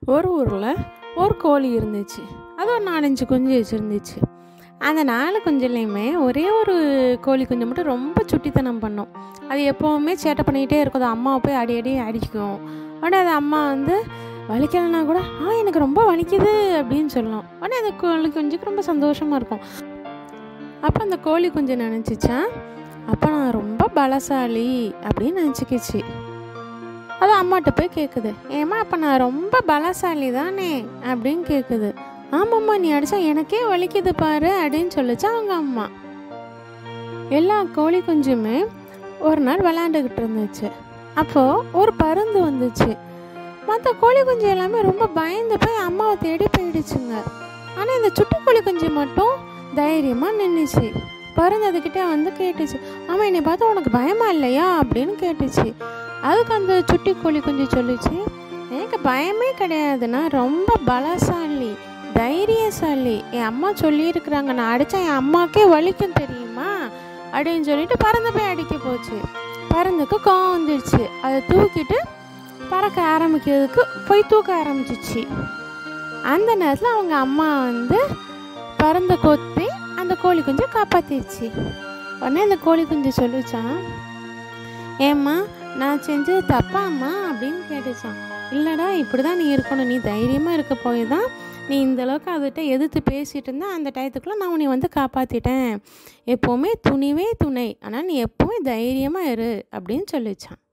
ஒரு ஊரில் ஒரு கோழி இருந்துச்சு அது ஒரு நாலஞ்சு குஞ்சு வச்சுருந்துச்சு அந்த நாலு குஞ்சுலேயுமே ஒரே ஒரு கோழி குஞ்சு மட்டும் ரொம்ப சுட்டித்தனம் பண்ணும் அது எப்போவுமே சேட்டை பண்ணிக்கிட்டே இருக்கும் அது அம்மாவை போய் அடி அடி அடிக்கும் உடனே அது அம்மா வந்து வலிக்கலைன்னா கூட ஆ எனக்கு ரொம்ப வலிக்குது அப்படின்னு சொல்லலாம் உடனே அந்த கோழி குஞ்சுக்கு ரொம்ப சந்தோஷமாக இருக்கும் அப்போ அந்த கோழி குஞ்சு நினச்சிச்சான் அப்போ நான் ரொம்ப பலசாலி அப்படின்னு நினச்சிக்கிச்சு அது அம்மாட்ட போய் கேட்குது ஏம்மா அப்போ நான் ரொம்ப பலசாலி தானே அப்படின்னு கேட்குது ஆமாம்மா நீ அடிச்சா எனக்கே வலிக்குது பாரு அப்படின்னு சொல்லிச்சு அவங்க அம்மா எல்லா கோழி குஞ்சுமே ஒரு நாள் விளையாண்டுக்கிட்டு இருந்துச்சு அப்போது ஒரு பருந்து வந்துச்சு மற்ற கோழி குஞ்சு எல்லாமே ரொம்ப பயந்து போய் அம்மாவை தேடி போயிடுச்சுங்க ஆனால் இந்த சுட்டி கோழி குஞ்சு மட்டும் தைரியமாக நின்றுச்சு பருந்து அதுக்கிட்ட வந்து கேட்டுச்சு ஆமாம் என்னை பார்த்தா உனக்கு பயமா இல்லையா அப்படின்னு கேட்டுச்சு அதுக்கு அந்த சுட்டி கோழி குஞ்சு சொல்லிச்சு எனக்கு பயமே கிடையாது நான் ரொம்ப பலசாலி தைரியசாலி என் அம்மா சொல்லியிருக்கிறாங்க நான் அடித்தா என் அம்மாக்கே வலிக்கும் தெரியுமா அப்படின்னு சொல்லிட்டு பறந்து போய் அடிக்க போச்சு பறந்துக்கு கோவம் வந்துடுச்சு அதை தூக்கிட்டு பறக்க ஆரம்பிக்கிறதுக்கு போய் தூக்க ஆரம்பிச்சிச்சு அந்த நேரத்தில் அவங்க அம்மா வந்து பறந்த கொத்தி அந்த கோழி குஞ்சை காப்பாற்றிடுச்சு உடனே அந்த கோழி குஞ்சு சொல்லிச்சான் ஏம்மா நான் செஞ்சது தப்பாம்மா அப்படின்னு கேட்டுச்சான் இல்லைடா இப்படி தான் நீ இருக்கணும் நீ தைரியமாக இருக்க போய் தான் நீ இந்த அளவுக்கு அதுகிட்ட எதிர்த்து பேசிகிட்டு இருந்தா அந்த டயத்துக்குள்ளே நான் உன்னை வந்து காப்பாற்றிட்டேன் எப்போவுமே துணிவே துணை ஆனால் நீ எப்போவுமே தைரியமாக இரு அப்படின்னு சொல்லிச்சான்